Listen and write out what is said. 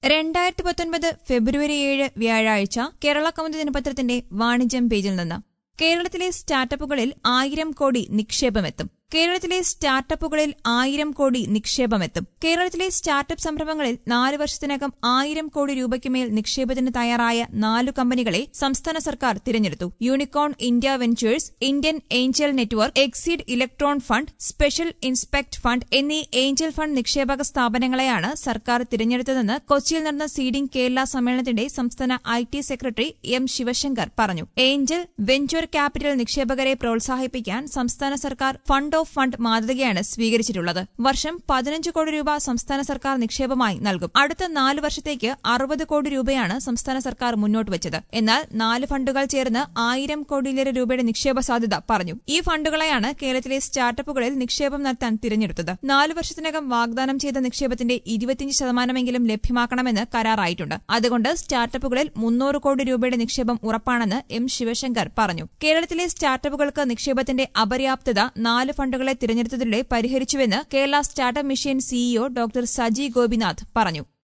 രണ്ടായിരത്തി പത്തൊൻപത് ഫെബ്രുവരി ഏഴ് വ്യാഴാഴ്ച കേരള കൗമുദി ദിനപത്രത്തിന്റെ വാണിജ്യം പേജിൽ നിന്ന് കേരളത്തിലെ സ്റ്റാർട്ടപ്പുകളിൽ ആയിരം കോടി നിക്ഷേപമെത്തും കേരളത്തിലെ സ്റ്റാർട്ടപ്പുകളിൽ ആയിരം കോടി നിക്ഷേപമെത്തും കേരളത്തിലെ സ്റ്റാർട്ടപ്പ് സംരംഭങ്ങളിൽ നാല് വർഷത്തിനകം ആയിരം കോടി രൂപയ്ക്ക് മേൽ നിക്ഷേപത്തിന് തയ്യാറായ നാലു കമ്പനികളെ സംസ്ഥാന സർക്കാർ തിരഞ്ഞെടുത്തു Unicorn India Ventures Indian Angel Network Exceed Electron Fund Special Inspect Fund എന്നീ ഏഞ്ചൽ ഫണ്ട് നിക്ഷേപക സ്ഥാപനങ്ങളെയാണ് സർക്കാർ തിരഞ്ഞെടുത്തതെന്ന് കൊച്ചിയിൽ നടന്ന സീഡിംഗ് കേരള സമ്മേളനത്തിന്റെ സംസ്ഥാന I T secretary M Sivasankar പറഞ്ഞു ഏഞ്ചൽ വെഞ്ചർ ക്യാപിറ്റൽ നിക്ഷേപകരെ പ്രോത്സാഹിപ്പിക്കാൻ സംസ്ഥാന സർക്കാർ ഫണ്ട് ഓഫ് ഫണ്ട് മാതൃകയാണ് സ്വീകരിച്ചിട്ടുള്ളത് വർഷം പതിനഞ്ച് കോടി രൂപ സംസ്ഥാന സർക്കാർ നിക്ഷേപമായി നൽകും അടുത്ത നാല് വർഷത്തേക്ക് അറുപത് കോടി രൂപയാണ് സംസ്ഥാന സർക്കാർ മുന്നോട്ട് വെച്ചത് എന്നാൽ നാല് ഫണ്ടുകൾ ചേർന്ന് ആയിരം കോടിയിലേറെ രൂപയുടെ നിക്ഷേപ സാധ്യത പറഞ്ഞു ഈ ഫണ്ടുകളെയാണ് കേരളത്തിലെ സ്റ്റാർട്ടപ്പുകളിൽ നിക്ഷേപം നടത്താൻ തിരഞ്ഞെടുത്തത് നാല് വർഷത്തിനകം വാഗ്ദാനം ചെയ്ത നിക്ഷേപത്തിന്റെ ഇരുപത്തിയഞ്ച് ശതമാനമെങ്കിലും ലഭ്യമാക്കണമെന്ന് കരാറായിട്ടുണ്ട് അതുകൊണ്ട് സ്റ്റാർട്ടപ്പുകളിൽ മുന്നൂറ് കോടി രൂപയുടെ നിക്ഷേപം ഉറപ്പാണെന്ന് എം ശിവശങ്കർ പറഞ്ഞു കേരളത്തിലെ സ്റ്റാർട്ടപ്പുകൾക്ക് നിക്ഷേപത്തിന്റെ അപര്യാപ്തത നാല് ഫണ്ടുകളെ തിരഞ്ഞെടുത്തതിലൂടെ പരിഹരിച്ചുവെന്ന് Kerala startup mission CEO doctor Saji Gopinath പറഞ്ഞു